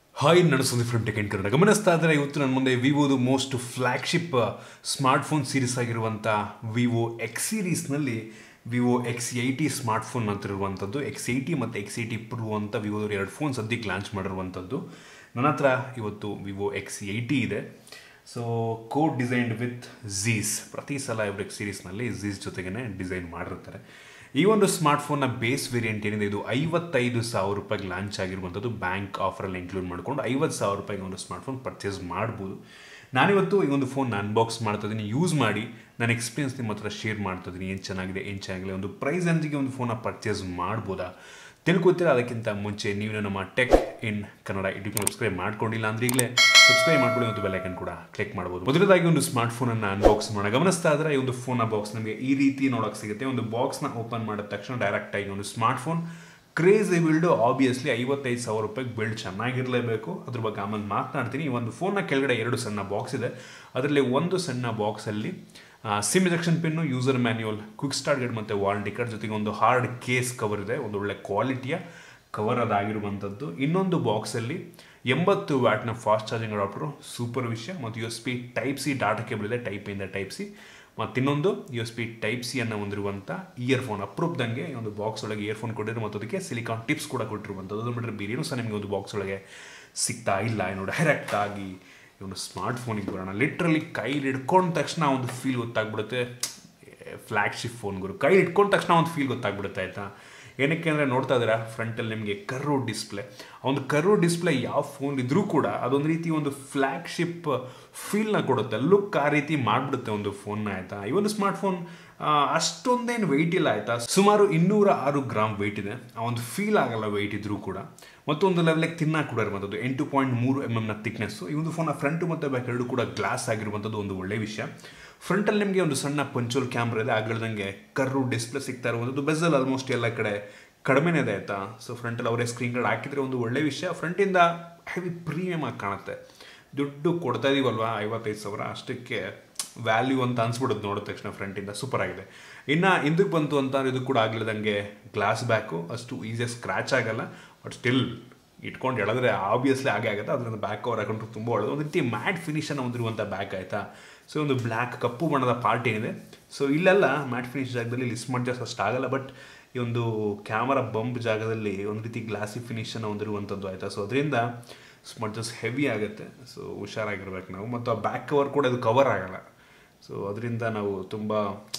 hi ನಾನು Sandeep from tech Kannada ಗಮನಿಸ್ತಾ ಇದ್ದರೆ ಇವತ್ತು ನನ್ನ ಮುಂದೆ ವಿವೋದು ಮೋಸ್ಟ್ ಫ್ಲ್ಯಾಗ್ಶಿಪ್ ಸ್ಮಾರ್ಟ್ಫೋನ್ ಸೀರೀಸ್ ಆಗಿರುವಂಥ ವಿವೋ ಎಕ್ಸ್ ಸೀರೀಸ್ನಲ್ಲಿ ವಿವೋ ಎಕ್ಸ್ ಏಯ್ಟಿ ಸ್ಮಾರ್ಟ್ಫೋನ್ ಅಂತಿರುವಂಥದ್ದು ಎಕ್ಸ್ ಏಯ್ಟಿ ಮತ್ತು ಎಕ್ಸ್ ಏಯ್ಟಿ ಪ್ರೋ ಅಂತ ವಿವೋದವ್ರು ಎರಡು ಫೋನ್ ಸದ್ಯಕ್ಕೆ ಲಾಂಚ್ ಮಾಡಿರುವಂಥದ್ದು ನನ್ನ ಹತ್ರ ಇವತ್ತು ವಿವೋ ಎಕ್ಸ್ ಏಯ್ಟಿ ಇದೆ so co designed with Zeiss ಪ್ರತಿ ಸಲ ಇವ್ರ ಎಕ್ಸ್ ಸೀರೀಸ್ನಲ್ಲಿ ಝೀಸ್ ಜೊತೆಗೇ ಡಿಸೈನ್ ಮಾಡಿರ್ತಾರೆ ಈ ಒಂದು ಸ್ಮಾರ್ಟ್ಫೋನ್ನ ಬೇಸ್ ವೇರಿಯಂಟ್ ಏನಿದೆ ಇದು ಐವತ್ತೈದು ಸಾವಿರ ರೂಪಾಯಿಗೆ ಲಾಂಚ್ ಆಗಿರುವಂಥದ್ದು ಬ್ಯಾಂಕ್ ಆಫರಲ್ಲಿ ಇನ್ಕ್ಲೂಡ್ ಮಾಡಿಕೊಂಡು ಐವತ್ತು ಸಾವಿರ ರೂಪಾಯಿಗೆ ಒಂದು ಸ್ಮಾರ್ಟ್ಫೋನ್ ಪರ್ಚೇಸ್ ಮಾಡ್ಬೋದು ನಾನಿವತ್ತು ಈ ಒಂದು ಫೋನ್ ಅನ್ಬಾಕ್ಸ್ ಮಾಡ್ತಾ ಇದ್ದೀನಿ ಯೂಸ್ ಮಾಡಿ ನನ್ನ ಎಕ್ಸ್ಪೀರಿಯನ್ಸ್ ನಿಮ್ಮ ಹತ್ರ ಶೇರ್ ಮಾಡ್ತಾ ಇದ್ದೀನಿ ಏನು ಚೆನ್ನಾಗಿದೆ ಏನು ಚೆನ್ನಾಗಿಲ್ಲ ಒಂದು ಪ್ರೈಸ್ ಅಂಜಿಗೆ ಒಂದು ಫೋನ ಪರ್ಚೇಸ್ ಮಾಡ್ಬೋದಾ ತಿಳ್ಕೊತೀರಾ ಅದಕ್ಕಿಂತ ಮುಂಚೆ ನೀವು ನಮ್ಮ tech in Kannada YouTube subscribe ಮಾಡ್ಕೊಂಡಿಲ್ಲ ಅಂದ್ರೆ ಈಗಲೇ ಸಬ್ಸ್ಕ್ರೈಬ್ ಮಾಡ್ಕೊಳ್ಳಿ ಮತ್ತು ಬೆಲ್ಲೈಕನ್ ಕೂಡ ಕ್ಲಿಕ್ ಮಾಡ್ಬೋದು ಮೊದಲದಾಗಿ ಒಂದು ಸ್ಮಾರ್ಟ್ ಫೋನನ್ನು ಅನ್ಬಾಕ್ಸ್ ಮಾಡೋಣ ಗಮನಿಸ್ತಾ ಇದ್ರೆ ಈ ಒಂದು ಫೋನ್ ಬಾಕ್ಸ್ ನಮಗೆ ಈ ರೀತಿ ನೋಡೋಕೆ ಸಿಗುತ್ತೆ ಒಂದು ಬಾಕ್ಸ್ನ ಓಪನ್ ಮಾಡಿದ ತಕ್ಷಣ ಡೈರೆಕ್ಟ್ ಆಗಿ ಒಂದು smartphone crazy build obviously ಐವತ್ತೈದು ಸಾವಿರ ರೂಪಾಯಿಗೆ ಬಿಲ್ಡ್ ಚೆನ್ನಾಗಿರಲೇಬೇಕು ಅದ್ರ ಬಗ್ಗೆ ಆಮೇಲೆ ಮಾತನಾಡ್ತೀನಿ ಈ ಒಂದು ಫೋನ್ನ ಕೆಳಗಡೆ ಎರಡು ಸಣ್ಣ ಬಾಕ್ಸ್ ಇದೆ ಅದರಲ್ಲಿ ಒಂದು ಸಣ್ಣ ಬಾಕ್ಸಲ್ಲಿ SIM ejection pin user manual quick start guide ಮತ್ತು ವಾರಂಟಿ ಕಾರ್ಡ್ ಜೊತೆಗೆ ಒಂದು ಹಾರ್ಡ್ ಕೇಸ್ ಕವರ್ ಇದೆ ಒಂದು ಒಳ್ಳೆ ಕ್ವಾಲಿಟಿಯ ಕವರ್ ಅದಾಗಿರುವಂಥದ್ದು ಇನ್ನೊಂದು ಬಾಕ್ಸಲ್ಲಿ ಎಂಬತ್ತು ವ್ಯಾಟ್ನ ಫಾಸ್ಟ್ ಚಾರ್ಜಿಂಗ್ ಅಡಾಪ್ಟರು ಸೂಪರ್ ವಿಷಯ ಮತ್ತು U S B type C data cable ಇದೆ ಟೈಪ್ ಇಂದ ಟೈಪ್ ಸಿ ಮತ್ತು ಇನ್ನೊಂದು U S B type C ಅನ್ನು ಹೊಂದಿರುವಂಥ ಇಯರ್ಫೋನ್ ಅಪ್ರೂಪ್ದಂಗೆ ಈ ಒಂದು ಬಾಕ್ಸ್ ಒಳಗೆ ಇಯರ್ಫೋನ್ ಕೊಟ್ಟಿದ್ರು ಮತ್ತು ಅದಕ್ಕೆ ಸಿಲಿಕಾನ್ ಟಿಪ್ಸ್ ಕೂಡ ಕೊಟ್ಟಿರುವಂಥದ್ದು ಅದು ಬಿಟ್ಟರೆ ಬೇರೇನು ಸಹ ನಿಮಗೆ ಒಂದು ಬಾಕ್ಸ್ ಒಳಗೆ ಸಿಗ್ತಾ ಇಲ್ಲ ಏನು ಡೈರೆಕ್ಟ್ ಆಗಿ ಈ ಒಂದು ಸ್ಮಾರ್ಟ್ ಫೋನಿಗೆ ಬರೋಣ ಲಿಟ್ರಲಿ ಕೈಲಿ ಹಿಡ್ಕೊಂಡ ತಕ್ಷಣ ಒಂದು ಫೀಲ್ ಗೊತ್ತಾಗ್ಬಿಡುತ್ತೆ ಫ್ಲ್ಯಾಗ್ಶಿಪ್ ಫೋನ್ಗಳು ಕೈ ಇಟ್ಕೊಂಡ ತಕ್ಷಣ ಒಂದು ಫೀಲ್ ಗೊತ್ತಾಗ್ಬಿಡುತ್ತೆ ಆಯಿತಾ ಏನಕ್ಕೆ ಅಂದರೆ ನೋಡ್ತಾ ಇದ್ದೀರಾ ಫ್ರಂಟಲ್ಲಿ ನಿಮಗೆ ಕರ್ರೋ ಡಿಸ್ಪ್ಲೇ ಆ ಒಂದು ಕರ್ರೋ ಡಿಸ್ಪ್ಲೇ ಯಾವ ಫೋನ್ ಇದ್ರೂ ಕೂಡ ಅದೊಂದು ರೀತಿ ಒಂದು ಫ್ಲ್ಯಾಗ್ಶಿಪ್ ಫೀಲ್ನ ಕೊಡುತ್ತೆ ಲುಕ್ ಆ ರೀತಿ ಮಾಡಿಬಿಡುತ್ತೆ ಒಂದು ಫೋನ್ನ ಆಯಿತಾ ಈ ಒಂದು ಸ್ಮಾರ್ಟ್ ಫೋನ್ ಅಷ್ಟೊಂದೇನು ವೆಯ್ಟ್ ಇಲ್ಲ ಆಯಿತಾ ಸುಮಾರು ಇನ್ನೂರ ಆರು ಗ್ರಾಮ್ ವೆಯ್ಟ್ ಇದೆ ಆ ಒಂದು ಫೀಲ್ ಆಗಲ್ಲ ವೆಯ್ಟ್ ಇದ್ರೂ ಕೂಡ ಮತ್ತೊಂದು ಲೆವೆಲ್ಗೆ ತಿನ್ನ ಕೂಡ ಇರುವಂಥದ್ದು ಎಂಟು ಪಾಯಿಂಟ್ ಮೂರು ಎಮ್ ಎಮ್ನ ತಿಕ್ನೆಸ್ಸು ಈ ಒಂದು ಫೋನ್ನ ಫ್ರಂಟು ಮತ್ತು ಬ್ಯಾಕ್ ಎರಡು ಕೂಡ ಗ್ಲಾಸ್ ಆಗಿರುವಂಥದ್ದು ಒಂದು ಒಳ್ಳೆ ವಿಷಯ ಫ್ರಂಟಲ್ಲಿ ನಿಮಗೆ ಒಂದು ಸಣ್ಣ ಪಂಚೋಲ್ ಕ್ಯಾಮ್ರಾ ಇದೆ ಆಗಳ್ದಂಗೆ ಕರ್ರು ಡಿಸ್ಪ್ಲೇ ಸಿಗ್ತಾ ಇರುವಂಥದ್ದು ಬೆಸಲ್ ಆಲ್ಮೋಸ್ಟ್ ಎಲ್ಲ ಕಡೆ ಕಡಿಮೆನೇ ಇದೆ ಆಯಿತಾ ಸೊ ಫ್ರಂಟಲ್ಲಿ ಅವರೇ ಸ್ಕ್ರೀನ್ ಕಾರ್ಡ್ ಹಾಕಿದ್ರೆ ಒಂದು ಒಳ್ಳೆ ವಿಷಯ ಫ್ರಂಟಿಂದ ಹೆವಿ ಪ್ರೀಮಿಯಮ್ ಆಗಿ ಕಾಣುತ್ತೆ ದುಡ್ಡು ಕೊಡ್ತಾ ಇದೀವಲ್ವಾ ಐವತ್ತೈದು ಸಾವಿರ ಅಷ್ಟಕ್ಕೆ ವ್ಯಾಲ್ಯೂ ಅಂತ ಅನ್ಸ್ಬಿಡುತ್ತೆ ನೋಡಿದ ತಕ್ಷಣ ಫ್ರಂಟಿಂದ ಸೂಪರ್ ಆಗಿದೆ ಇನ್ನು ಹಿಂದಕ್ಕೆ ಬಂತು ಅಂತ ಇದು ಕೂಡ ಆಗ್ಲಿದಂಗೆ ಗ್ಲಾಸ್ ಬ್ಯಾಕು ಅಷ್ಟು ಈಸಿಯಾಗಿ ಸ್ಕ್ರ್ಯಾಚ್ ಆಗಲ್ಲ ಬಟ್ ಸ್ಟಿಲ್ ಇಟ್ಕೊಂಡು ಎಳೆದ್ರೆ ಆಬ್ವಿಯಸ್ಲಿ ಹಾಗೆ ಆಗುತ್ತೆ ಅದರಿಂದ ಬ್ಯಾಕ್ ಕವರ್ ಹಾಕೊಂಡ್ರೆ ತುಂಬ ಒಳ್ಳೆಯದು ಒಂದು ರೀತಿ ಮ್ಯಾಟ್ ಫಿನಿಷನ್ನು ಹೊಂದಿರುವಂಥ ಬ್ಯಾಕ್ ಆಯಿತಾ ಸೊ ಒಂದು ಬ್ಲ್ಯಾಕ್ ಕಪ್ಪು ಬಣ್ಣದ ಪಾರ್ಟ್ ಏನಿದೆ ಸೊ ಇಲ್ಲೆಲ್ಲ ಮ್ಯಾಟ್ ಫಿನಿಶ್ ಜಾಗದಲ್ಲಿ ಇಲ್ಲಿ ಸ್ಮಟ್ ಜಾಸ್ ಅಷ್ಟು ಆಗಲ್ಲ ಬಟ್ ಈ ಒಂದು ಕ್ಯಾಮರಾ ಬಂಪ್ ಜಾಗದಲ್ಲಿ ಒಂದು ರೀತಿ ಗ್ಲಾಸಿ ಫಿನಿಷನ್ನು ಹೊಂದಿರುವಂಥದ್ದು ಆಯಿತಾ ಸೊ ಅದರಿಂದ ಸ್ಮಟ್ ಜಾಸ್ ಹೆವಿ ಆಗುತ್ತೆ ಸೊ ಹುಷಾರಾಗಿರ್ಬೇಕು ನಾವು ಮತ್ತು ಆ ಬ್ಯಾಕ್ ಕವರ್ ಕೂಡ ಇದು ಕವರ್ ಆಗಲ್ಲ ಸೊ ಅದರಿಂದ ನಾವು ತುಂಬ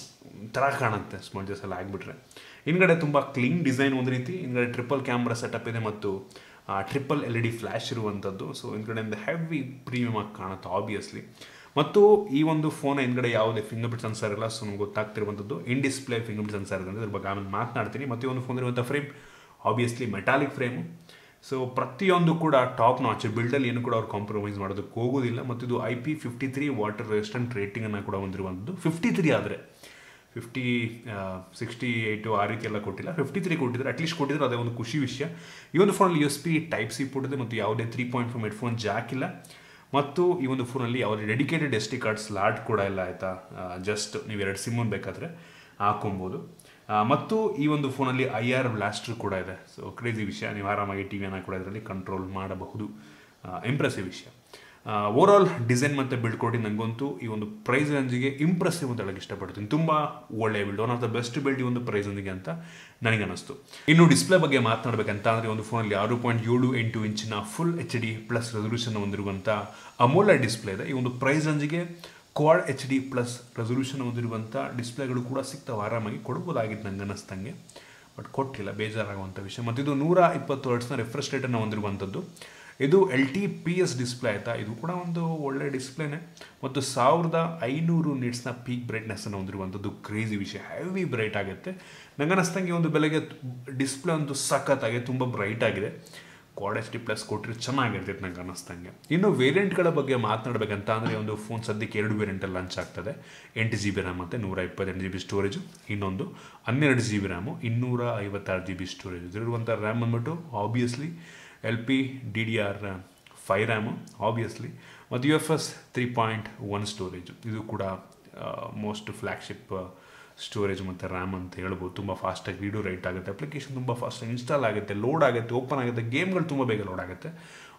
ಥರ ಕಾಣುತ್ತೆ ಸ್ಮಟ್ ಜಾಸ್ ಎಲ್ಲ ಆಗಿಬಿಟ್ರೆ ಹಿಂದ್ಗಡೆ ತುಂಬ ಕ್ಲೀನ್ ಡಿಸೈನ್ ಒಂದು ರೀತಿ ಹಿಂದ್ಗಡೆ ಟ್ರಿಪಲ್ ಕ್ಯಾಮ್ರಾ ಸೆಟಪ್ ಇದೆ ಮತ್ತು triple L E D flash ಇರುವಂಥದ್ದು ಸೊ ಹಿಂದ್ಗಡೆಯಿಂದ ಹೆವಿ ಪ್ರೀಮಿಯಮ್ ಆಗಿ ಕಾಣುತ್ತೆ ಆಬ್ವಿಯಸ್ಲಿ ಮತ್ತು ಈ ಒಂದು ಫೋನ್ ಹಿಂದ್ಗಡೆ ಯಾವುದೇ ಫಿಂಗರ್ ಪ್ರಿಂಟ್ ಸೆನ್ಸರ್ ಇಲ್ಲ ಸೊ ನಮ್ಗೆ ಗೊತ್ತಾಗ್ತಿರುವಂಥದ್ದು in display fingerprint sensor ಇದೆ ಅದ್ರ ಬಗ್ಗೆ ಆಮೇಲೆ ಮಾತನಾಡ್ತೀನಿ ಮತ್ತು ಈ ಒಂದು ಫೋನ್ ಇರುವಂಥ frame obviously metallic frame so ಪ್ರತಿಯೊಂದು ಕೂಡ ಟಾಪ್ ನಾಚ್ ಬಿಲ್ಡಲ್ಲಿ ಏನು ಕೂಡ ಅವ್ರು ಕಾಂಪ್ರಮೈಸ್ ಮಾಡೋದಕ್ಕೆ ಹೋಗೋದಿಲ್ಲ ಮತ್ತು ಇದು I P fifty three water resistant ರೇಟಿಂಗನ್ನು ಕೂಡ ಹೊಂದಿರುವಂಥದ್ದು ಫಿಫ್ಟಿ ತ್ರೀ ಆದರೆ ಫಿಫ್ಟಿ ಸಿಕ್ಸ್ಟಿ ಏಯ್ಟು ಆ ರೀತಿ ಎಲ್ಲ ಕೊಟ್ಟಿಲ್ಲ ಫಿಫ್ಟಿ ತ್ರೀ ಕೊಟ್ಟಿದ್ದಾರೆ ಅಟ್ಲೀಸ್ಟ್ ಕೊಟ್ಟಿದ್ರೆ ಅದೇ ಒಂದು ಖುಷಿ ವಿಷಯ ಈ ಒಂದು ಫೋನಲ್ಲಿ U S B type C ಪುಟ್ಟಿದೆ ಮತ್ತು ಯಾವುದೇ three point five headphone jack ಇಲ್ಲ ಮತ್ತು ಈ ಒಂದು ಫೋನಲ್ಲಿ ಯಾವುದೇ dedicated S D card slot ಕೂಡ ಇಲ್ಲ ಆಯಿತಾ ಜಸ್ಟ್ ನೀವು ಎರಡು ಸಿಮ್ಮನ್ನು ಬೇಕಾದರೆ ಹಾಕೊಬೋದು ಮತ್ತು ಈ ಒಂದು ಫೋನಲ್ಲಿ ಐ ಆರ್ ಬ್ಲಾಸ್ಟರ್ ಕೂಡ ಇದೆ ಸೊ ಕ್ರೇಜಿ ವಿಷಯ ನೀವು ಆರಾಮಾಗಿ ಟಿ ವಿಯನ್ನು ಕೂಡ ಇದರಲ್ಲಿ ಕಂಟ್ರೋಲ್ ಮಾಡಬಹುದು ಇಂಪ್ರೆಸಿವ್ ವಿಷಯ ಓವರ್ ಆಲ್ ಡಿಸೈನ್ ಮತ್ತು ಬಿಲ್ಡ್ ಕೊಟ್ಟು ನನಗಂತೂ ಈ ಒಂದು ಪ್ರೈಸ್ ರೇಂಜಿಗೆ ಇಂಪ್ರೆಸಿವ್ ಅಂತ ಹೇಳಕ್ಕೆ ಇಷ್ಟಪಡ್ತೀನಿ ತುಂಬ ಒಳ್ಳೆಯ build one of the best build ಈ ಒಂದು ಪ್ರೈಸ್ ಒಂದಿಗೆ ಅಂತ ನನಗೆ ಅನಿಸ್ತು ಇನ್ನು ಡಿಸ್ಪ್ಲೇ ಬಗ್ಗೆ ಮಾತನಾಡಬೇಕಂತ ಅಂದರೆ ಒಂದು ಫೋನಲ್ಲಿ ಆರು ಪಾಯಿಂಟ್ ಏಳು ಎಂಟು ಇಂಚಿನ full H D plus resolution ಹೊಂದಿರುವಂಥ ಅಮೋಲ ಡಿಸ್ಪ್ಲೇ ಇದೆ ಈ ಒಂದು ಪ್ರೈಸ್ ರೇಂಜಿಗೆ quad H D plus resolution ಹೊಂದಿರುವಂಥ ಡಿಸ್ಪ್ಲೇಗಳು ಕೂಡ ಸಿಗ್ತಾವೆ ಆರಾಮಾಗಿ ಕೊಡ್ಬೋದಾಗಿತ್ತು ನಂಗೆ ಅನ್ನಿಸ್ತಂಗೆ ಬಟ್ ಕೊಟ್ಟಿಲ್ಲ ಬೇಜಾರಾಗುವಂಥ ವಿಷಯ ಮತ್ತು ಇದು ನೂರ ಇಪ್ಪತ್ತು ವರ್ಡ್ಸ್ನ ರಿಫ್ರೆಶ್ ರೇಟನ್ನು ಹೊಂದಿರುವಂಥದ್ದು ಇದು L T P S display ಆಯಿತಾ ಇದು ಕೂಡ ಒಂದು ಒಳ್ಳೆ ಡಿಸ್ಪ್ಲೇನೆ ಮತ್ತು ಸಾವಿರದ ಐನೂರು ನಿಟ್ಸ್ನ ಪೀಕ್ ಬ್ರೈಟ್ನೆಸ್ಸನ್ನು ಹೊಂದಿರುವಂಥದ್ದು ಕ್ರೇಜಿ ವಿಷಯ ಹೆವಿ ಬ್ರೈಟ್ ಆಗುತ್ತೆ ನಂಗೆ ಅನ್ನಿಸ್ತಂಗೆ ಒಂದು ಬೆಲೆಗೆ ಡಿಸ್ಪ್ಲೇ ಒಂದು ಸಖತ್ತಾಗಿ ತುಂಬ ಬ್ರೈಟ್ ಆಗಿದೆ ಕ್ವಾಡ್ ಎಚ್ ಡಿ ಪ್ಲಸ್ ಕೊಟ್ಟರೆ ಚೆನ್ನಾಗಿರ್ತೈತೆ ನಂಗೆ ಅನ್ನಿಸ್ತಂಗೆ ಇನ್ನು ವೇರಿಯಂಟ್ಗಳ ಬಗ್ಗೆ ಮಾತನಾಡಬೇಕಂತ ಅಂದರೆ ಒಂದು ಫೋನ್ ಸದ್ಯಕ್ಕೆ ಎರಡು ವೇರಿಯಂಟಲ್ಲಿ ಲಾಂಚ್ ಆಗ್ತದೆ ಎಂಟು ಜಿ ಬಿ ರ್ಯಾಮ್ ಮತ್ತು ನೂರ ಇಪ್ಪತ್ತೆಂಟು ಜಿ ಬಿ ಸ್ಟೋರೇಜು ಇನ್ನೊಂದು ಹನ್ನೆರಡು ಜಿ ಬಿ ರ್ಯಾಮು ಇನ್ನೂರ ಐವತ್ತಾರು ಜಿ ಬಿ ಸ್ಟೋರೇಜ್ ಇದರಿರುವಂಥ ರ್ಯಾಮ್ ಬಂದ್ಬಿಟ್ಟು obviously L P D D R five RAM obviously ಮತ್ತು U F S three point one storage ಇದು ಕೂಡ ಮೋಸ್ಟ್ ಫ್ಲ್ಯಾಗ್ಶಿಪ್ ಸ್ಟೋರೇಜ್ ಮತ್ತು ರ್ಯಾಮ್ ಅಂತ ಹೇಳ್ಬೋದು ತುಂಬ ಫಾಸ್ಟಾಗಿ ವೀಡಿಯೋ ರೈಟ್ ಆಗುತ್ತೆ ಅಪ್ಲಿಕೇಶನ್ ತುಂಬ ಫಾಸ್ಟಾಗಿ ಇನ್ಸ್ಟಾಲ್ ಆಗುತ್ತೆ ಲೋಡ್ ಆಗುತ್ತೆ ಓಪನ್ ಆಗುತ್ತೆ ಗೇಮ್ಗಳು ತುಂಬ ಬೇಗ ಲೋಡ್ ಆಗುತ್ತೆ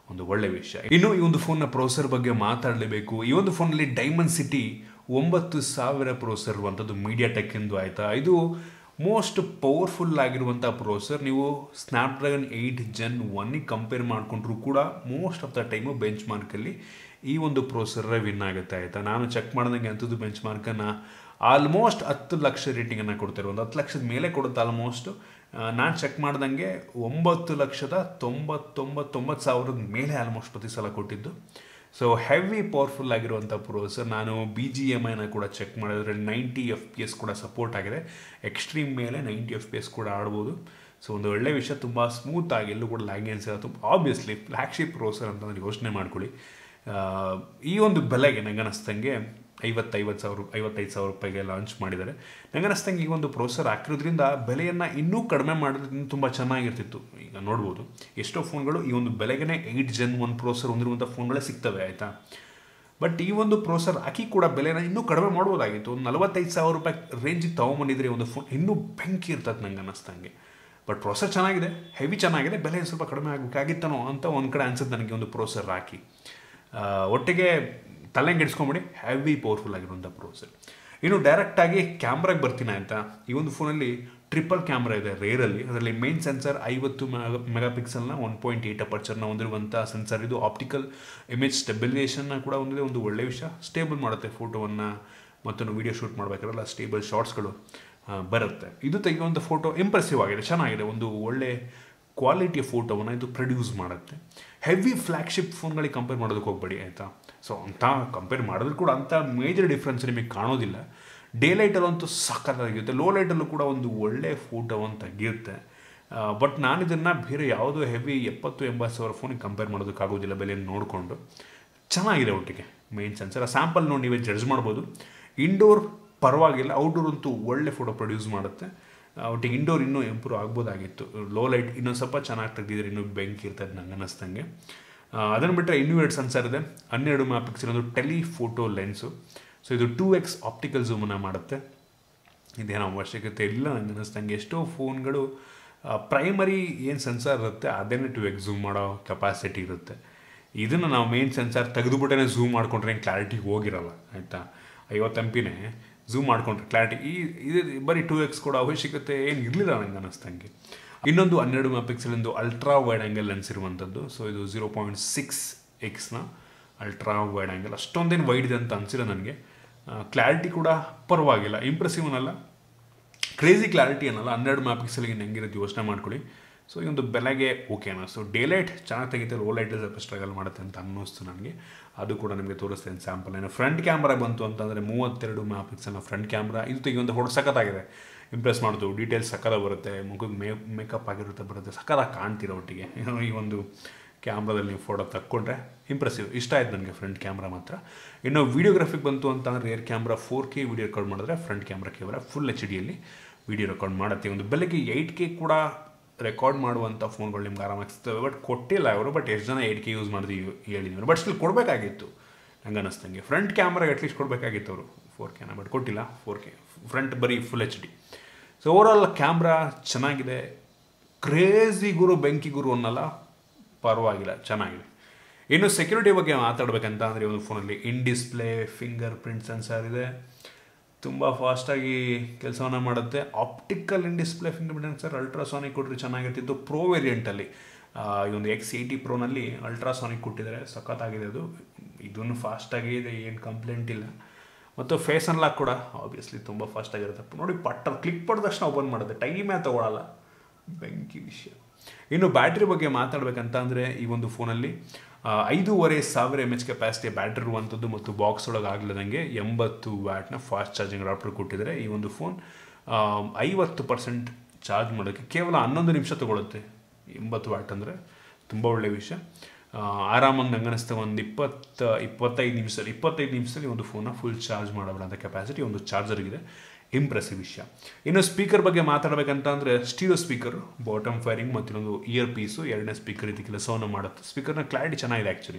ಒಂದು ಒಳ್ಳೆ ವಿಷಯ ಇನ್ನು ಈ ಒಂದು ಫೋನ್ನ ಪ್ರೊಸೆಸರ್ ಬಗ್ಗೆ ಮಾತಾಡಲೇಬೇಕು ಈ ಒಂದು ಫೋನಲ್ಲಿ ಡೈಮಂಡ್ ಸಿಟಿ ಒಂಬತ್ತು ಸಾವಿರ ಪ್ರೊಸೆಸರ್ ಇರುವಂಥದ್ದು ಮೀಡಿಯಾ ಟೆಕ್ ಎಂದು ಆಯಿತಾ ಇದು ಮೋಸ್ಟ್ ಪವರ್ಫುಲ್ ಆಗಿರುವಂಥ ಪ್ರೊಸೆಸರ್ ನೀವು ಸ್ನ್ಯಾಪ್ಡ್ರ್ಯಾಗನ್ ಏಯ್ಟ್ ಜೆನ್ ಒನ್ನಿಗೆ ಕಂಪೇರ್ ಮಾಡಿಕೊಂಡ್ರು ಕೂಡ ಮೋಸ್ಟ್ ಆಫ್ ದ ಟೈಮು ಬೆಂಚ್ ಮಾರ್ಕಲ್ಲಿ ಈ ಒಂದು ಪ್ರೊಸೆಸರೇ ವಿನ್ ಆಗುತ್ತೆ ಆಯಿತಾ ನಾನು ಚೆಕ್ ಮಾಡಿದಂಗೆ ಅಂಥದ್ದು ಬೆಂಚ್ ಮಾರ್ಕನ್ನು ಆಲ್ಮೋಸ್ಟ್ ಹತ್ತು ಲಕ್ಷ ರೇಟಿಂಗನ್ನು ಕೊಡ್ತಾರೆ ಒಂದು ಹತ್ತು ಲಕ್ಷದ ಮೇಲೆ ಕೊಡುತ್ತೆ ಆಲ್ಮೋಸ್ಟ್ ನಾನು ಚೆಕ್ ಮಾಡ್ದಂಗೆ ಒಂಬತ್ತು ಲಕ್ಷದ ತೊಂಬತ್ತೊಂಬತ್ತೊಂಬತ್ತು ಸಾವಿರದ ಮೇಲೆ ಆಲ್ಮೋಸ್ಟ್ ಪ್ರತಿ ಸಲ ಕೊಟ್ಟಿದ್ದು ಸೊ ಹೆವಿ ಪವರ್ಫುಲ್ ಆಗಿರುವಂಥ ಪ್ರೊಸೆಸರ್ ನಾನು ಬಿ ಜಿ ಎಮ್ ಐನ ಕೂಡ ಚೆಕ್ ಮಾಡಿದ್ರೆ ನೈಂಟಿ ಎಫ್ ಪಿ ಎಸ್ ಕೂಡ ಸಪೋರ್ಟ್ ಆಗಿದೆ ಎಕ್ಸ್ಟ್ರೀಮ್ ಮೇಲೆ ನೈಂಟಿ ಎಫ್ ಪಿ ಎಸ್ ಕೂಡ ಆಡ್ಬೋದು ಸೊ ಒಂದು ಒಳ್ಳೆ ವಿಷಯ ತುಂಬ ಸ್ಮೂತ್ ಆಗಿ ಎಲ್ಲೂ ಕೂಡ ಲ್ಯಾಂಗ್ವೇಜ್ ತುಂಬ ಆಬ್ವಿಯಸ್ಲಿ ಫ್ಲ್ಯಾಗ್ಶಿಪ್ ಪ್ರೊಸೆಸರ್ ಅಂತಂದ್ರೆ ಯೋಚನೆ ಮಾಡ್ಕೊಳ್ಳಿ ಈ ಒಂದು ಬೆಲೆಗೆ ನಂಗೆ ಅನ್ನಿಸ್ತಂಗೆ ಐವತ್ತೈವತ್ತು ಸಾವಿರ ಐವತ್ತೈದು ಸಾವಿರ ರೂಪಾಯಿಗೆ ಲಾಂಚ್ ಮಾಡಿದ್ದಾರೆ ನಂಗೆ ಅನ್ನಿಸ್ತಂಗೆ ಈ ಒಂದು ಪ್ರೊಸೆಸರ್ ಹಾಕಿರೋದ್ರಿಂದ ಬೆಲೆಯನ್ನು ಇನ್ನೂ ಕಡಿಮೆ ಮಾಡೋದ್ರಿಂದ ತುಂಬ ಚೆನ್ನಾಗಿರ್ತಿತ್ತು ಈಗ ನೋಡ್ಬೋದು ಎಷ್ಟೋ ಫೋನ್ಗಳು ಈ ಒಂದು ಬೆಲೆಗೆ ಏಯ್ಟ್ ಜೆನ್ ಒನ್ ಪ್ರೊಸೆಸರ್ ಹೊಂದಿರುವಂಥ ಫೋನ್ಗಳೇ ಸಿಗ್ತವೆ ಆಯಿತಾ ಬಟ್ ಈ ಒಂದು ಪ್ರೊಸೆಸರ್ ಹಾಕಿ ಕೂಡ ಬೆಲೆನ ಇನ್ನೂ ಕಡಿಮೆ ಮಾಡ್ಬೋದಾಗಿತ್ತು ಒಂದು ನಲವತ್ತೈದು ಸಾವಿರ ರೂಪಾಯಿ ರೇಂಜಿಗೆ ತೊಗೊಂಬಂದಿದ್ರೆ ಒಂದು ಫೋನ್ ಇನ್ನೂ ಬೆಂಕಿ ಇರ್ತದೆ ನಂಗೆ ಅನ್ನಿಸ್ತಂಗೆ ಬಟ್ ಪ್ರೊಸೆಸರ್ ಚೆನ್ನಾಗಿದೆ ಹೆವಿ ಚೆನ್ನಾಗಿದೆ ಬೆಲೆ ಸ್ವಲ್ಪ ಕಡಿಮೆ ಆಗಬೇಕಾಗಿತ್ತನೋ ಅಂತ ಒಂದು ಕಡೆ ಅನ್ಸುತ್ತೆ ನನಗೆ ಒಂದು ಪ್ರೊಸೆಸರ್ ಹಾಕಿ ಒಟ್ಟಿಗೆ ತಲೆಂಗೆ ಇಡ್ಸ್ಕೊಂಬಿಡಿ ಹೆವಿ ಪವರ್ಫುಲ್ ಆಗಿರುವಂಥ ಪ್ರೊಸೆಸರ್ ಇನ್ನು ಡೈರೆಕ್ಟಾಗಿ ಕ್ಯಾಮ್ರಾಗೆ ಬರ್ತೀನಿ ಆಯಿತಾ ಈ ಒಂದು ಫೋನಲ್ಲಿ ಟ್ರಿಪಲ್ ಕ್ಯಾಮ್ರಾ ಇದೆ ರೇರಲ್ಲಿ ಅದರಲ್ಲಿ ಮೇನ್ ಸೆನ್ಸರ್ ಐವತ್ತು ಮೆಗಾ ಪಿಕ್ಸಲ್ನ ಒನ್ ಪಾಯಿಂಟ್ ಏಯ್ಟ್ ಅಪರ್ಚರ್ನ ಹೊಂದಿರುವಂಥ ಸೆನ್ಸರ್ ಇದು ಆಪ್ಟಿಕಲ್ ಇಮೇಜ್ ಸ್ಟೆಬಿಲೈಸೇಷನ್ನ ಕೂಡ ಹೊಂದಿದೆ ಒಂದು ಒಳ್ಳೆಯ ವಿಷಯ ಸ್ಟೇಬಲ್ ಮಾಡುತ್ತೆ ಫೋಟೋವನ್ನು ಮತ್ತೊಂದು ವೀಡಿಯೋ ಶೂಟ್ ಮಾಡಬೇಕಾದ್ರಲ್ಲ ಸ್ಟೇಬಲ್ ಶಾರ್ಟ್ಸ್ಗಳು ಬರುತ್ತೆ ಇದು ತೆಗೆಯುವಂಥ ಫೋಟೋ ಇಂಪ್ರೆಸಿವ್ ಆಗಿದೆ ಚೆನ್ನಾಗಿದೆ ಒಂದು ಒಳ್ಳೆ ಕ್ವಾಲಿಟಿಯ ಫೋಟೋವನ್ನು ಇದು ಪ್ರೊಡ್ಯೂಸ್ ಮಾಡುತ್ತೆ ಹೆವಿ ಫ್ಲ್ಯಾಗ್ಶಿಪ್ ಫೋನ್ಗಳಿಗೆ ಕಂಪೇರ್ ಮಾಡೋದಕ್ಕೆ ಹೋಗ್ಬೇಡಿ ಆಯಿತಾ ಸೊ ಅಂಥ ಕಂಪೇರ್ ಮಾಡಿದ್ರು ಕೂಡ ಅಂಥ ಮೇಜರ್ ಡಿಫ್ರೆನ್ಸ್ ನಿಮಗೆ ಕಾಣೋದಿಲ್ಲ ಡೇ ಲೈಟಲ್ಲಂತೂ ಸಖತ್ತಾಗಿರುತ್ತೆ ಲೋ ಲೈಟಲ್ಲೂ ಕೂಡ ಒಂದು ಒಳ್ಳೆ ಫೋಟೋವನ್ನು ತೆಗೆಯುತ್ತೆ ಬಟ್ ನಾನು ಇದನ್ನು ಬೇರೆ ಯಾವುದೋ ಹೆವಿ ಎಪ್ಪತ್ತು ಎಂಬತ್ತು ಸಾವಿರ ಫೋನಿಗೆ ಕಂಪೇರ್ ಮಾಡೋದಕ್ಕಾಗೋದಿಲ್ಲ ಬೆಲೆಯನ್ನು ನೋಡಿಕೊಂಡು ಚೆನ್ನಾಗಿದೆ ಒಟ್ಟಿಗೆ ಮೇನ್ ಸೆನ್ಸರ್ ಆ ಸ್ಯಾಂಪಲ್ ನೋಡಿ ನೀವೇ ಜಡ್ಜ್ ಮಾಡ್ಬೋದು ಇಂಡೋರ್ ಪರವಾಗಿಲ್ಲ ಔಟ್ಡೋರ್ ಅಂತೂ ಒಳ್ಳೆ ಫೋಟೋ ಪ್ರೊಡ್ಯೂಸ್ ಮಾಡುತ್ತೆ ಒಟ್ಟಿಗೆ ಇಂಡೋರ್ ಇನ್ನೂ ಇಂಪ್ರೂವ್ ಆಗ್ಬೋದಾಗಿತ್ತು ಲೋ ಲೈಟ್ ಇನ್ನೊಂದು ಸ್ವಲ್ಪ ಚೆನ್ನಾಗಿ ತೆಗೆದಿದ್ರೆ ಇನ್ನೂ ಬೆಂಕಿ ಇರ್ತದೆ ನಂಗೆ ಅನ್ನಿಸ್ತಂಗೆ ಅದನ್ನು ಬಿಟ್ಟರೆ ಇನ್ನೂ ಎರಡು ಸೆನ್ಸರ್ ಇದೆ ಹನ್ನೆರಡು ಮೆಗಾ ಪಿಕ್ಸೆಲ್ ಒಂದು ಟೆಲಿ ಫೋಟೋ ಲೆನ್ಸು ಸೊ ಇದು ಟೂ ಎಕ್ಸ್ ಆಪ್ಟಿಕಲ್ ಝೂಮನ್ನು ಮಾಡುತ್ತೆ ಇದೇನೋ ಅವಶ್ಯಕತೆ ಇಲ್ಲ ನಂಗೆ ಅನ್ನಿಸ್ತಂಗೆ ಎಷ್ಟೋ ಫೋನ್ಗಳು ಪ್ರೈಮರಿ ಏನು ಸೆನ್ಸರ್ ಇರುತ್ತೆ ಅದೇನೇ ಟು ಎಕ್ಸ್ ಝೂಮ್ ಮಾಡೋ ಕೆಪಾಸಿಟಿ ಇರುತ್ತೆ ಇದನ್ನು ನಾವು ಮೇನ್ ಸೆನ್ಸರ್ ತೆಗೆದುಬಿಟ್ಟೇ ಝೂಮ್ ಮಾಡಿಕೊಂಡ್ರೆ ಏನು ಕ್ಲಾರಿಟಿ ಹೋಗಿರಲ್ಲ ಆಯಿತಾ ಐವತ್ತು ಎಮ್ ಪಿನೇ ಝೂಮ್ ಮಾಡಿಕೊಂಡ್ರೆ ಕ್ಲಾರಿಟಿ ಈ ಇದು ಬರೀ ಟೂ ಎಕ್ಸ್ ಕೊಡೋ ಅವಶ್ಯಕತೆ ಏನು ಇರಲಿಲ್ಲ ನಂಗೆ ಅನ್ನಿಸ್ತಂಗೆ ಇನ್ನೊಂದು ಹನ್ನೆರಡು ಮೆಗಾ ಪಿಕ್ಸೆಲಿಂದು ಅಲ್ಟ್ರಾ ವೈಡ್ ಆ್ಯಂಗಲ್ ಲೆನ್ಸ್ ಇರುವಂಥದ್ದು ಸೊ ಇದು ಝೀರೋ ಪಾಯಿಂಟ್ ಸಿಕ್ಸ್ ಎಕ್ಸ್ನ ಅಲ್ಟ್ರಾ ವೈಡ್ ಆ್ಯಂಗಲ್ ಅಷ್ಟೊಂದೇನು ವೈಡ್ ಇದೆ ಅಂತ ಅನಿಸಿಲ್ಲ ನನಗೆ ಕ್ಲಾರಿಟಿ ಕೂಡ ಪರವಾಗಿಲ್ಲ ಇಂಪ್ರೆಸಿವ್ ಅನ್ನಲ್ಲ ಕ್ರೇಜಿ ಕ್ಲಾರಿಟಿ ಅನ್ನಲ್ಲ ಹನ್ನೆರಡು ಮೆಗಾ ಪಿಕ್ಸೆಲ್ಗೆ ಹೆಂಗಿರುತ್ತೆ ಯೋಚನೆ ಮಾಡ್ಕೊಳ್ಳಿ ಸೊ ಈ ಒಂದು ಬೆಲೆಗೆ ಓಕೆನಾ ಸೊ ಡೇ ಲೈಟ್ ಚೆನ್ನಾಗಿ ತೆಗಿತೆ ಲೋ ಲೈಟ್ ಸ್ವಲ್ಪ ಸ್ಟ್ರಗಲ್ ಮಾಡುತ್ತೆ ಅಂತ ಅನ್ನಿಸ್ತು ನನಗೆ ಅದು ಕೂಡ ನಿಮಗೆ ತೋರಿಸ್ತೇನೆ ಸ್ಯಾಂಪಲ್ ಏನು ಫ್ರಂಟ್ ಕ್ಯಾಮ್ರಾ ಬಂತು ಅಂತಂದರೆ ಮೂವತ್ತೆರಡು ಮೆಗಾ ಪಿಕ್ಸೆಲ್ನ ಫ್ರಂಟ್ ಕ್ಯಾಮ್ರಾ ಇದು ತೆಗೆಯುವಂಥ ಫೋಟೋ ಸಖತ್ತಾಗಿದೆ ಇಂಪ್ರೆಸ್ ಮಾಡೋದು ಡೀಟೇಲ್ಸ್ ಸಕ್ಕದ ಬರುತ್ತೆ ಮುಖಕ್ಕೆ ಮೇ ಮೇಕಪ್ ಆಗಿರುತ್ತೆ ಬರುತ್ತೆ ಸಕ್ಕದಾಗಿ ಕಾಣ್ತಿರೋ ಒಟ್ಟಿಗೆ ಈ ಒಂದು ಕ್ಯಾಮ್ರಾದಲ್ಲಿ ನೀವು ಫೋಟೋ ತಕ್ಕೊಂಡ್ರೆ ಇಂಪ್ರೆಸಿವ್ ಇಷ್ಟ ಆಯ್ತು ನನಗೆ ಫ್ರಂಟ್ ಕ್ಯಾಮ್ರಾ ಮಾತ್ರ ಇನ್ನು ವೀಡಿಯೋಗ್ರಫಿಗೆ ಬಂತು ಅಂತಂದರೆ rear camera four K video record ಮಾಡಿದ್ರೆ front camera camera full H ಡಿಯಲ್ಲಿ ವೀಡಿಯೋ ರೆಕಾರ್ಡ್ ಮಾಡುತ್ತೆ ಒಂದು ಬೆಲೆಗೆ ಏಯ್ಟ್ ಕೆ ಕೂಡ ರೆಕಾರ್ಡ್ ಮಾಡುವಂಥ ಫೋನ್ಗಳು ನಿಮ್ಗೆ ಆರಾಮಾಗಿ ಸಿಗ್ತವೆ ಬಟ್ ಕೊಟ್ಟಿಲ್ಲ ಅವರು ಬಟ್ ಎಷ್ಟು ಜನ ಏಯ್ಟ್ ಕೆ ಯೂಸ್ ಮಾಡಿದ್ವಿ ಹೇಳಿದ್ರು ಬಟ್ ಸ್ಟಿಲ್ ಕೊಡಬೇಕಾಗಿತ್ತು ನಂಗೆ ಅನ್ನಿಸ್ತಂಗೆ ಫ್ರಂಟ್ ಕ್ಯಾಮ್ರಾಗೆ ಅಟ್ಲೀಸ್ಟ್ ಕೊಡಬೇಕಾಗಿತ್ತು ಅವರು ಫೋರ್ ಕೆನ ಬಟ್ ಕೊಟ್ಟಿಲ್ಲ ಫೋರ್ ಕೆ ಫ್ರಂಟ್ ಬರೀ full H D so overall camera ಚೆನ್ನಾಗಿದೆ ಕ್ರೇಜಿ ಗುರು ಬೆಂಕಿ ಗುರು ಅನ್ನಲ್ಲ ಪರವಾಗಿಲ್ಲ ಚೆನ್ನಾಗಿದೆ ಇನ್ನು ಸೆಕ್ಯೂರಿಟಿ ಬಗ್ಗೆ ಮಾತಾಡಬೇಕಂತ ಅಂದರೆ ಒಂದು ಫೋನಲ್ಲಿ in display fingerprint sensor ಇದೆ ತುಂಬ ಫಾಸ್ಟಾಗಿ ಕೆಲಸವನ್ನು ಮಾಡುತ್ತೆ optical in display fingerprint sensor ultrasonic ಕೊಟ್ಟರೆ ಚೆನ್ನಾಗಿರ್ತಿತ್ತು ಪ್ರೋ ವೇರಿಯಂಟಲ್ಲಿ ಈ ಒಂದು ಎಕ್ಸ್ ಏಯ್ಟಿ ಪ್ರೋನಲ್ಲಿ ಅಲ್ಟ್ರಾಸಾನಿಕ್ ಕೊಟ್ಟಿದ್ದಾರೆ ಸಖತ್ತಾಗಿದೆ ಅದು ಇದನ್ನು ಫಾಸ್ಟಾಗಿ ಇದೆ ಏನು ಕಂಪ್ಲೇಂಟ್ ಇಲ್ಲ ಮತ್ತು ಫೇಸ್ ಅನ್ಲಾಕ್ ಕೂಡ ಆಬ್ವಿಯಸ್ಲಿ ತುಂಬ ಫಾಸ್ಟಾಗಿರುತ್ತೆ ನೋಡಿ ಪಟ್ಟ ಕ್ಲಿಕ್ ಮಾಡಿದ ತಕ್ಷಣ ಓಪನ್ ಮಾಡುತ್ತೆ ಟೈಮೇ ತೊಗೊಳಲ್ಲ ಬೆಂಕಿ ವಿಷಯ ಇನ್ನು ಬ್ಯಾಟ್ರಿ ಬಗ್ಗೆ ಮಾತಾಡಬೇಕಂತ ಅಂದರೆ ಈ ಒಂದು ಫೋನಲ್ಲಿ ಐದೂವರೆ ಸಾವಿರ ಎಮ್ ಎಚ್ ಕೆಪಾಸಿಟಿ ಬ್ಯಾಟ್ರಿ ಇರುವಂಥದ್ದು ಮತ್ತು ಬಾಕ್ಸ್ ಒಳಗೆ ಆಗ್ಲದಂಗೆ ಎಂಬತ್ತು ವ್ಯಾಟ್ನ ಫಾಸ್ಟ್ ಚಾರ್ಜಿಂಗ್ ಅಡಾಪ್ಟರ್ ಕೊಟ್ಟಿದ್ದಾರೆ ಈ ಒಂದು ಫೋನ್ ಐವತ್ತು ಪರ್ಸೆಂಟ್ ಚಾರ್ಜ್ ಮಾಡೋಕ್ಕೆ ಕೇವಲ ಹನ್ನೊಂದು ನಿಮಿಷ ತೊಗೊಳುತ್ತೆ ಎಂಬತ್ತು ವ್ಯಾಟ್ ಅಂದರೆ ತುಂಬ ಒಳ್ಳೆಯ ವಿಷಯ ಆರಾಮಾಗಿ ನಂಗೆ ಅನ್ನಿಸ್ತಾ ಒಂದು ಇಪ್ಪತ್ತು ಇಪ್ಪತ್ತೈದು ನಿಮಿಷದಲ್ಲಿ ಇಪ್ಪತ್ತೈದು ನಿಮಿಷದಲ್ಲಿ ಒಂದು ಫೋನ್ನ ಫುಲ್ ಚಾರ್ಜ್ ಮಾಡಬಲ್ಲಂಥ ಕೆಪಾಸಿಟಿ ಒಂದು ಚಾರ್ಜರ್ಗಿದೆ ಇಂಪ್ರೆಸಿವ್ ವಿಷಯ ಇನ್ನು ಸ್ಪೀಕರ್ ಬಗ್ಗೆ ಮಾತಾಡಬೇಕಂತ ಅಂದರೆ ಸ್ಟೀರಿಯೋ ಸ್ಪೀಕರ್ ಬಾಟಮ್ ಫೈರಿಂಗ್ ಮತ್ತು ಇನ್ನೊಂದು ಇಯರ್ ಪೀಸು ಎರಡನೇ ಸ್ಪೀಕರ್ ರೀತಿ ಕೆಲಸವನ್ನು ಮಾಡುತ್ತೆ ಸ್ಪೀಕರ್ನ ಕ್ಲಾರಿಟಿ ಚೆನ್ನಾಗಿದೆ ಆ್ಯಕ್ಚುಲಿ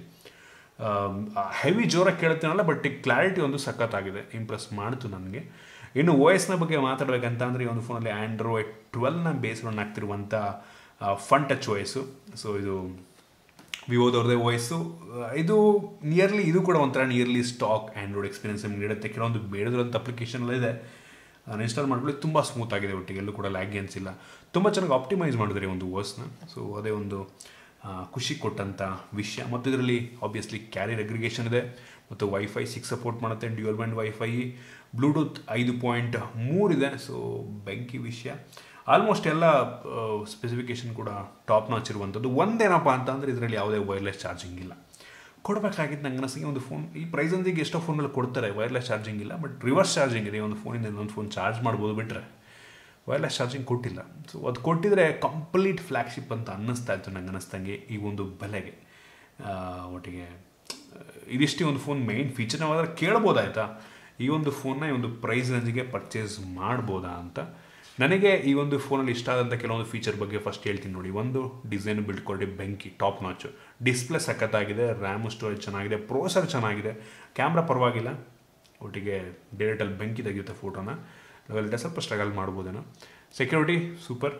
ಹೆವಿ ಜೋರಾಗಿ ಕೇಳುತ್ತೇನಲ್ಲ ಬಟ್ ಈ ಕ್ಲಾರಿಟಿ ಒಂದು ಸಖತ್ತಾಗಿದೆ ಇಂಪ್ರೆಸ್ ಮಾಡ್ತು ನನಗೆ ಇನ್ನು ಓ ಎಸ್ನ ಬಗ್ಗೆ ಮಾತಾಡಬೇಕಂತ ಅಂದರೆ ಈ ಒಂದು ಫೋನಲ್ಲಿ ಆ್ಯಂಡ್ರಾಯ್ಡ್ ಟ್ವೆಲ್ನ ಬೇಸ್ಗಳನ್ನು ಆಗ್ತಿರುವಂಥ fun touch O S so ಇದು ವಿವೋದವ್ರದ್ದೇ ವಾಯ್ಸು ಇದು ನಿಯರ್ಲಿ ಇದು ಕೂಡ ಒಂಥರ ನಿಯರ್ಲಿ ಸ್ಟಾಕ್ ಆ್ಯಂಡ್ರಾಯ್ಡ್ ಎಕ್ಸ್ಪೀರಿಯನ್ಸ್ ನಿಮ್ಗೆ ನೀಡುತ್ತೆ ಕೆಲವೊಂದು ಬೇಡದಿರೋಂಥ ಅಪ್ಲಿಕೇಶನ್ ಎಲ್ಲ ಇದೆ ಇನ್ಸ್ಟಾಲ್ ಮಾಡ್ಕೊಳ್ಳಿ ತುಂಬ ಸ್ಮೂತ್ ಆಗಿದೆ ಒಟ್ಟಿಗೆ ಎಲ್ಲೂ ಕೂಡ ಲ್ಯಾಗಿ ಅನಿಸಿಲ್ಲ ತುಂಬ ಚೆನ್ನಾಗಿ ಆಪ್ಟಿಮೈಸ್ ಮಾಡಿದ್ದಾರೆ ಒಂದು ವಾಯ್ಸ್ನ ಸೊ ಅದೇ ಒಂದು ಆ, ಖುಷಿ ಕೊಟ್ಟಂಥ ವಿಷಯ ಮತ್ತು ಇದರಲ್ಲಿ ಆಬ್ವಿಯಸ್ಲಿ ಕ್ಯಾರಿಯರ್ ಅಗ್ರಿಗೇಷನ್ ಇದೆ ಮತ್ತು ವೈಫೈ ಸಿಕ್ಸ್ ಸಪೋರ್ಟ್ ಮಾಡುತ್ತೆ ಡ್ಯೂಯಲ್ ಬ್ಯಾಂಡ್ ವೈಫೈ ಬ್ಲೂಟೂತ್ ಐದು ಪಾಯಿಂಟ್ ಮೂರಿದೆ ಸೊ ಬೆಂಕಿ ವಿಷಯ ಆಲ್ಮೋಸ್ಟ್ ಎಲ್ಲ ಸ್ಪೆಸಿಫಿಕೇಶನ್ ಕೂಡ ಟಾಪ್ ನಾಚ್ ಇರುವಂಥದ್ದು ಒಂದೇನಪ್ಪ ಅಂತ ಅಂದರೆ ಇದರಲ್ಲಿ ಯಾವುದೇ ವೈರ್ಲೆಸ್ ಚಾರ್ಜಿಂಗ್ ಇಲ್ಲ ಕೊಡಬೇಕಾಗಿತ್ತು ನಂಗೆ ಅನಿಸಿಗೆ ಒಂದು ಫೋನ್ ಈ ಪ್ರೈಸಂದಿಗೆ ಎಷ್ಟೋ ಫೋನಲ್ಲಿ ಕೊಡ್ತಾರೆ ವೈರ್ಲೆಸ್ ಚಾರ್ಜಿಂಗ್ ಇಲ್ಲ ಬಟ್ ರಿವರ್ಸ್ ಚಾರ್ಜಿಂಗ್ ಇದೆ ಒಂದು ಫೋನಿಂದ ಇನ್ನೊಂದು ಫೋನ್ ಚಾರ್ಜ್ ಮಾಡ್ಬೋದು ಬಿಟ್ಟರೆ ವೈರ್ಲೆಸ್ ಚಾರ್ಜಿಂಗ್ ಕೊಟ್ಟಿಲ್ಲ ಸೊ ಅದು ಕೊಟ್ಟಿದ್ರೆ ಕಂಪ್ಲೀಟ್ ಫ್ಲ್ಯಾಗ್ಶಿಪ್ ಅಂತ ಅನ್ನಿಸ್ತಾ ಇತ್ತು ನಂಗೆ ಅನ್ನಿಸ್ದಂಗೆ ಈ ಒಂದು ಬೆಲೆಗೆ ಆ, ಒಟ್ಟಿಗೆ ಆ, ಇದಿಷ್ಟೇ ಒಂದು ಫೋನ್ ಮೈನ್ ಫೀಚರ್ ನಾವು ಅದರ ಕೇಳ್ಬೋದಾಯ್ತಾ ಈ ಒಂದು ಫೋನ್ನ ಈ ಒಂದು ಪ್ರೈಸ್ ರೇಂಜಿಗೆ ಪರ್ಚೇಸ್ ಮಾಡ್ಬೋದಾ ಅಂತ ನನಗೆ ಈ ಒಂದು ಫೋನಲ್ಲಿ ಇಷ್ಟ ಆದಂಥ ಕೆಲವೊಂದು ಫೀಚರ್ ಬಗ್ಗೆ ಫಸ್ಟ್ ಹೇಳ್ತೀನಿ ನೋಡಿ ಒಂದು ಡಿಸೈನ್ ಬಿಲ್ಡ್ ಕೊಡಿ ಬೆಂಕಿ ಟಾಪ್ ನಾಚು ಡಿಸ್ಪ್ಲೇ ಸಖತ್ತಾಗಿದೆ ರ್ಯಾಮು ಸ್ಟೋರೇಜ್ ಚೆನ್ನಾಗಿದೆ ಪ್ರೋಸರ್ ಚೆನ್ನಾಗಿದೆ ಕ್ಯಾಮ್ರಾ ಪರವಾಗಿಲ್ಲ ಒಟ್ಟಿಗೆ ಡೈರೆಕ್ಟಲ್ಲಿ ಬೆಂಕಿ ತೆಗೆಯುತ್ತೆ ಫೋಟೋನ ನಾವೆಲ್ಲ ಸ್ವಲ್ಪ ಸ್ಟ್ರಗಲ್ ಮಾಡ್ಬೋದೇನೋ ಸೆಕ್ಯೂರಿಟಿ ಸೂಪರ್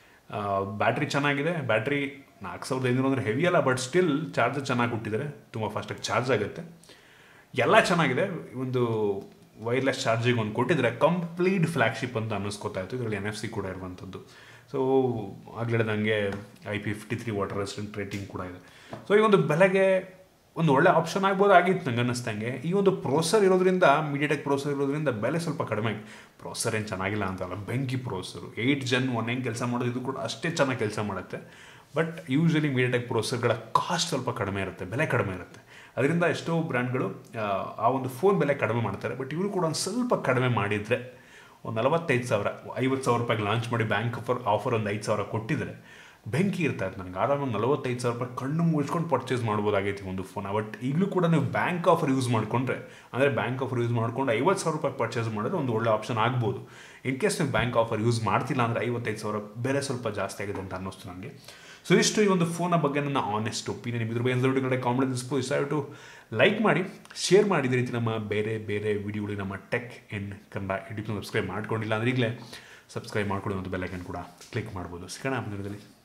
ಬ್ಯಾಟ್ರಿ ಚೆನ್ನಾಗಿದೆ ಬ್ಯಾಟ್ರಿ ನಾಲ್ಕು ಸಾವಿರದ ಐನೂರು ಅಂದರೆ ಹೆವಿ ಅಲ್ಲ ಬಟ್ ಸ್ಟಿಲ್ ಚಾರ್ಜರ್ ಚೆನ್ನಾಗಿ ಕೊಟ್ಟಿದ್ದಾರೆ ತುಂಬ ಫಾಸ್ಟಾಗಿ ಚಾರ್ಜ್ ಆಗುತ್ತೆ ಎಲ್ಲ ಚೆನ್ನಾಗಿದೆ ಒಂದು ವೈರ್ಲೆಸ್ ಚಾರ್ಜಿಂಗ್ ಒಂದು ಕೊಟ್ಟಿದ್ರೆ ಕಂಪ್ಲೀಟ್ ಫ್ಲ್ಯಾಗ್ಶಿಪ್ ಅಂತ ಅನ್ನಿಸ್ಕೊತಾ ಇತ್ತು ಇದರಲ್ಲಿ ಎನ್ ಎಫ್ ಸಿ ಕೂಡ ಇರುವಂಥದ್ದು ಸೊ ಆಗಲೇ ನನಗೆ I P fifty three water resident rating ಕೂಡ ಇದೆ ಸೊ ಈ ಒಂದು ಬೆಲೆಗೆ ಒಂದು ಒಳ್ಳೆ ಆಪ್ಷನ್ ಆಗ್ಬೋದು ಆಗಿತ್ತು ನಂಗೆ ಅನ್ನಿಸ್ದಂಗೆ ಈ ಒಂದು ಪ್ರೋಸರ್ ಇರೋದ್ರಿಂದ ಮೀಡಿಯಾಟೆಕ್ ಪ್ರೋಸರ್ ಇರೋದ್ರಿಂದ ಬೆಲೆ ಸ್ವಲ್ಪ ಕಡಿಮೆ ಪ್ರೋಸರ್ ಏನು ಚೆನ್ನಾಗಿಲ್ಲ ಅಂತಲ್ಲ ಬೆಂಕಿ ಪ್ರೋಸರು ಏಯ್ಟ್ ಜನ್ ಒನ್ ಹೆಂಗೆ ಕೆಲಸ ಮಾಡೋದು ಇದು ಕೂಡ ಅಷ್ಟೇ ಚೆನ್ನಾಗಿ ಕೆಲಸ ಮಾಡುತ್ತೆ ಬಟ್ ಯೂಶ್ವಲಿ ಮೀಡಿಯಾಟೆಕ್ ಪ್ರೋಸರ್ಗಳ ಕಾಸ್ಟ್ ಸ್ವಲ್ಪ ಕಡಿಮೆ ಇರುತ್ತೆ ಬೆಲೆ ಕಡಿಮೆ ಇರುತ್ತೆ ಅದರಿಂದ ಎಷ್ಟೋ ಬ್ರ್ಯಾಂಡ್ಗಳು ಆ ಒಂದು ಫೋನ್ ಬೆಲೆ ಕಡಿಮೆ ಮಾಡ್ತಾರೆ ಬಟ್ ಇವರು ಕೂಡ ಒಂದು ಸ್ವಲ್ಪ ಕಡಿಮೆ ಮಾಡಿದರೆ ಒಂದು ನಲವತ್ತೈದು ಸಾವಿರ ಐವತ್ತು ಸಾವಿರ ರೂಪಾಯಿಗೆ ಲಾಂಚ್ ಮಾಡಿ ಬ್ಯಾಂಕ್ ಆಫರ್ ಆಫರ್ ಒಂದು ಐದು ಸಾವಿರ ಕೊಟ್ಟಿದ್ರೆ ಬೆಂಕಿ ಇರ್ತಾ ಇತ್ತು ನನಗೆ ಆರಾಮಾಗಿ ನಲವತ್ತೈದು ಸಾವಿರ ರೂಪಾಯಿ ಕಣ್ಣು ಮುಚ್ಕೊಂಡು ಪರ್ಚೇಸ್ ಮಾಡ್ಬೋದಾಗೈತಿ ಒಂದು ಫೋನ್ ಬಟ್ ಈಗಲೂ ಕೂಡ ನೀವು ಬ್ಯಾಂಕ್ ಆಫರ್ ಯೂಸ್ ಮಾಡಿಕೊಂಡ್ರೆ ಅಂದರೆ ಬ್ಯಾಂಕ್ ಆಫರ್ ಯೂಸ್ ಮಾಡ್ಕೊಂಡು ಐವತ್ತು ಸಾವಿರ ರೂಪಾಯಿ ಪರ್ಚೇಸ್ ಮಾಡಿದ್ರೆ ಒಂದು ಒಳ್ಳೆ ಆಪ್ಷನ್ ಆಗ್ಬೋದು ಇನ್ ಕೇಸ್ ನೀವು ಬ್ಯಾಂಕ್ ಆಫರ್ ಯೂಸ್ ಮಾಡ್ತಿಲ್ಲ ಅಂದರೆ ಐವತ್ತೈದು ಸಾವಿರ ಬೇರೆ ಸ್ವಲ್ಪ ಜಾಸ್ತಿ ಆಗಿದೆ ಅಂತ ಅನ್ನಿಸ್ತು ನನಗೆ ಸೊ ಇಷ್ಟು ಈ ಒಂದು ಫೋನ ಬಗ್ಗೆ ನನ್ನ ಆನೆಸ್ಟ್ ಒಪಿನಿಯನ್ ಇದ್ರ ಬಗ್ಗೆ ಎಲ್ಲರೂ ಕಡೆ ಕಾಮೆಂಟ್ ಇಸ್ಬೋದು ಇಷ್ಟ ಲೈಕ್ ಮಾಡಿ ಶೇರ್ ಮಾಡಿ ಇದೇ ರೀತಿ ನಮ್ಮ ಬೇರೆ ಬೇರೆ ವಿಡಿಯೋಗಳಿಗೆ ನಮ್ಮ ಟೆಕ್ ಇನ್ ಕನ್ನಡ ಯೂಟ್ಯೂಬ್ನ ಸಬ್ಸ್ಕ್ರೈಬ್ ಮಾಡ್ಕೊಂಡಿಲ್ಲ ಅಂದ್ರೆ ಈಗಲೇ ಸಬ್ಸ್ಕ್ರೈಬ್ ಮಾಡ್ಕೊಳ್ಳಿ ಒಂದು ಬೆಲ್ಲೈಕನ್ ಕೂಡ ಕ್ಲಿಕ್ ಮಾಡ್ಬೋದು ಸಿಗೋಣ ಮುಂದಿನದಲ್ಲಿ